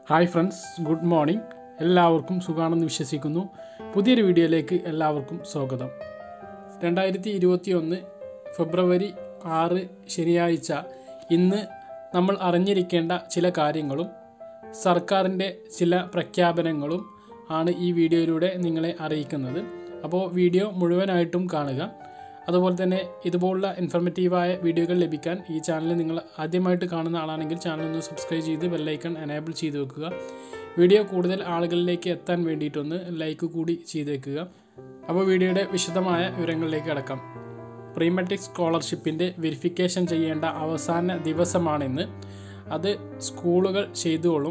hi friends good morning എല്ലാവർക്കും സുഖാണെന്ന് വിശ്വസിക്കുന്നു പുതിയൊരു വീഡിയോയിലേക്ക് എല്ലാവർക്കും സ്വാഗതം രണ്ടായിരത്തി ഇരുപത്തി ഒന്ന് ഫെബ്രുവരി ആറ് ശനിയാഴ്ച ഇന്ന് നമ്മൾ അറിഞ്ഞിരിക്കേണ്ട ചില കാര്യങ്ങളും സർക്കാരിൻ്റെ ചില പ്രഖ്യാപനങ്ങളും ആണ് ഈ വീഡിയോയിലൂടെ നിങ്ങളെ അറിയിക്കുന്നത് അപ്പോൾ വീഡിയോ മുഴുവനായിട്ടും കാണുക അതുപോലെ തന്നെ ഇതുപോലുള്ള ഇൻഫർമേറ്റീവായ വീഡിയോകൾ ലഭിക്കാൻ ഈ ചാനൽ നിങ്ങൾ ആദ്യമായിട്ട് കാണുന്ന ആളാണെങ്കിൽ ചാനൽ ഒന്ന് സബ്സ്ക്രൈബ് ചെയ്ത് ബെല്ലൈക്കൺ എനേബിൾ ചെയ്ത് വെക്കുക വീഡിയോ കൂടുതൽ ആളുകളിലേക്ക് എത്താൻ വേണ്ടിയിട്ടൊന്ന് ലൈക്ക് കൂടി ചെയ്തേക്കുക അപ്പോൾ വീഡിയോയുടെ വിശദമായ വിവരങ്ങളിലേക്ക് അടക്കാം പ്രീമെട്രിക് സ്കോളർഷിപ്പിൻ്റെ വെരിഫിക്കേഷൻ ചെയ്യേണ്ട അവസാന ദിവസമാണിന്ന് അത് സ്കൂളുകൾ ചെയ്തുകൊള്ളും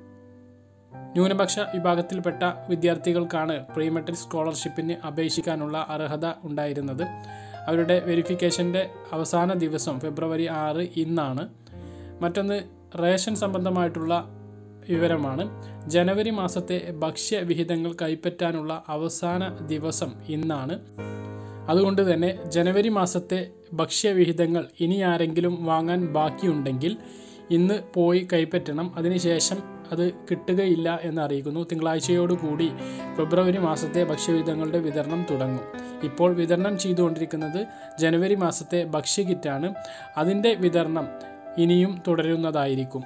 ന്യൂനപക്ഷ വിഭാഗത്തിൽപ്പെട്ട വിദ്യാർത്ഥികൾക്കാണ് പ്രീമെട്രിക് സ്കോളർഷിപ്പിന് അപേക്ഷിക്കാനുള്ള അർഹത ഉണ്ടായിരുന്നത് അവരുടെ വെരിഫിക്കേഷൻ്റെ അവസാന ദിവസം ഫെബ്രുവരി ആറ് ഇന്നാണ് മറ്റൊന്ന് റേഷൻ സംബന്ധമായിട്ടുള്ള വിവരമാണ് ജനുവരി മാസത്തെ ഭക്ഷ്യവിഹിതങ്ങൾ കൈപ്പറ്റാനുള്ള അവസാന ദിവസം ഇന്നാണ് അതുകൊണ്ട് തന്നെ ജനുവരി മാസത്തെ ഭക്ഷ്യവിഹിതങ്ങൾ ഇനി ആരെങ്കിലും വാങ്ങാൻ ബാക്കിയുണ്ടെങ്കിൽ ഇന്ന് പോയി കൈപ്പറ്റണം അതിനുശേഷം അത് കിട്ടുകയില്ല എന്ന് അറിയിക്കുന്നു തിങ്കളാഴ്ചയോടുകൂടി ഫെബ്രുവരി മാസത്തെ ഭക്ഷ്യവിഹിതങ്ങളുടെ വിതരണം തുടങ്ങും ഇപ്പോൾ വിതരണം ചെയ്തുകൊണ്ടിരിക്കുന്നത് ജനുവരി മാസത്തെ ഭക്ഷ്യകിറ്റാണ് അതിൻ്റെ വിതരണം ഇനിയും തുടരുന്നതായിരിക്കും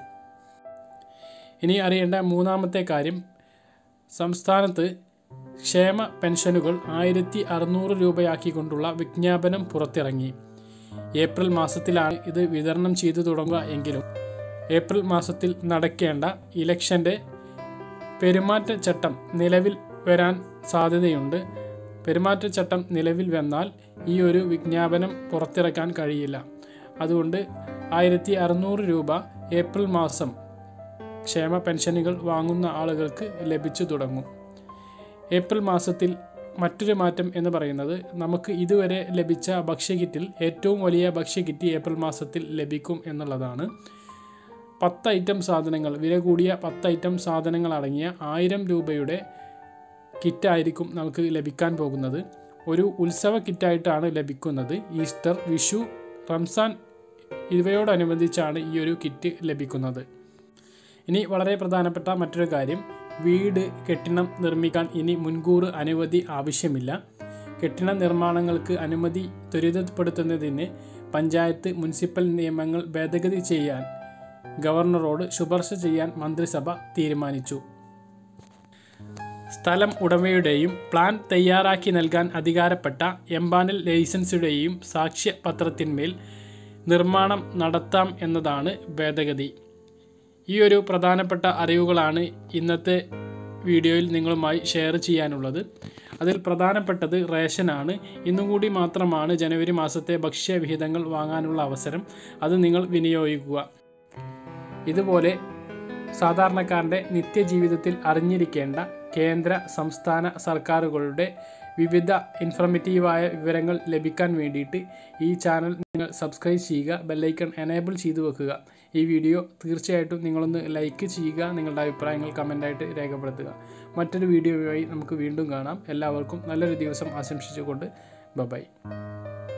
ഇനി അറിയേണ്ട മൂന്നാമത്തെ കാര്യം സംസ്ഥാനത്ത് ക്ഷേമ പെൻഷനുകൾ ആയിരത്തി അറുന്നൂറ് രൂപയാക്കിക്കൊണ്ടുള്ള വിജ്ഞാപനം പുറത്തിറങ്ങി ഏപ്രിൽ മാസത്തിലാണ് ഇത് വിതരണം ചെയ്തു തുടങ്ങുക എങ്കിലും ഏപ്രിൽ മാസത്തിൽ നടക്കേണ്ട ഇലക്ഷൻ്റെ പെരുമാറ്റച്ചട്ടം നിലവിൽ വരാൻ സാധ്യതയുണ്ട് പെരുമാറ്റച്ചട്ടം നിലവിൽ വന്നാൽ ഈ ഒരു വിജ്ഞാപനം പുറത്തിറക്കാൻ കഴിയില്ല അതുകൊണ്ട് ആയിരത്തി അറുന്നൂറ് രൂപ ഏപ്രിൽ മാസം ക്ഷേമ പെൻഷനുകൾ വാങ്ങുന്ന ആളുകൾക്ക് ലഭിച്ചു തുടങ്ങും ഏപ്രിൽ മാസത്തിൽ മറ്റൊരു മാറ്റം എന്ന് പറയുന്നത് നമുക്ക് ഇതുവരെ ലഭിച്ച ഭക്ഷ്യകിറ്റിൽ ഏറ്റവും വലിയ ഭക്ഷ്യകിറ്റ് ഏപ്രിൽ മാസത്തിൽ ലഭിക്കും എന്നുള്ളതാണ് പത്ത് ഐറ്റം സാധനങ്ങൾ വില കൂടിയ പത്ത് ഐറ്റം സാധനങ്ങൾ അടങ്ങിയ ആയിരം രൂപയുടെ കിറ്റായിരിക്കും നമുക്ക് ലഭിക്കാൻ പോകുന്നത് ഒരു ഉത്സവ കിറ്റായിട്ടാണ് ലഭിക്കുന്നത് ഈസ്റ്റർ വിഷു റംസാൻ ഇവയോടനുബന്ധിച്ചാണ് ഈ ഒരു കിറ്റ് ലഭിക്കുന്നത് ഇനി വളരെ പ്രധാനപ്പെട്ട മറ്റൊരു കാര്യം വീട് കെട്ടിടം നിർമ്മിക്കാൻ ഇനി മുൻകൂർ അനുമതി ആവശ്യമില്ല കെട്ടിട നിർമ്മാണങ്ങൾക്ക് അനുമതി ത്വരിതപ്പെടുത്തുന്നതിന് പഞ്ചായത്ത് മുനിസിപ്പൽ നിയമങ്ങൾ ഭേദഗതി ചെയ്യാൻ ഗവർണറോട് ശുപാർശ ചെയ്യാൻ മന്ത്രിസഭ തീരുമാനിച്ചു സ്ഥലം ഉടമയുടെയും പ്ലാൻ തയ്യാറാക്കി നൽകാൻ അധികാരപ്പെട്ട എംപാനൽ ലൈസൻസുടെയും സാക്ഷ്യപത്രത്തിന്മേൽ നിർമ്മാണം നടത്താം എന്നതാണ് ഭേദഗതി ഈ ഒരു പ്രധാനപ്പെട്ട അറിവുകളാണ് ഇന്നത്തെ വീഡിയോയിൽ നിങ്ങളുമായി ഷെയർ ചെയ്യാനുള്ളത് അതിൽ പ്രധാനപ്പെട്ടത് റേഷനാണ് ഇന്നും കൂടി മാത്രമാണ് ജനുവരി മാസത്തെ ഭക്ഷ്യവിഹിതങ്ങൾ വാങ്ങാനുള്ള അവസരം അത് നിങ്ങൾ വിനിയോഗിക്കുക ഇതുപോലെ സാധാരണക്കാരൻ്റെ നിത്യജീവിതത്തിൽ അറിഞ്ഞിരിക്കേണ്ട കേന്ദ്ര സംസ്ഥാന സർക്കാരുകളുടെ വിവിധ ഇൻഫർമേറ്റീവായ വിവരങ്ങൾ ലഭിക്കാൻ വേണ്ടിയിട്ട് ഈ ചാനൽ നിങ്ങൾ സബ്സ്ക്രൈബ് ചെയ്യുക ബെല്ലൈക്കൺ എനേബിൾ ചെയ്തു വെക്കുക ഈ വീഡിയോ തീർച്ചയായിട്ടും നിങ്ങളൊന്ന് ലൈക്ക് ചെയ്യുക നിങ്ങളുടെ അഭിപ്രായങ്ങൾ കമൻ്റായിട്ട് രേഖപ്പെടുത്തുക മറ്റൊരു വീഡിയോയുമായി നമുക്ക് വീണ്ടും കാണാം എല്ലാവർക്കും നല്ലൊരു ദിവസം ആശംസിച്ചുകൊണ്ട് ബൈ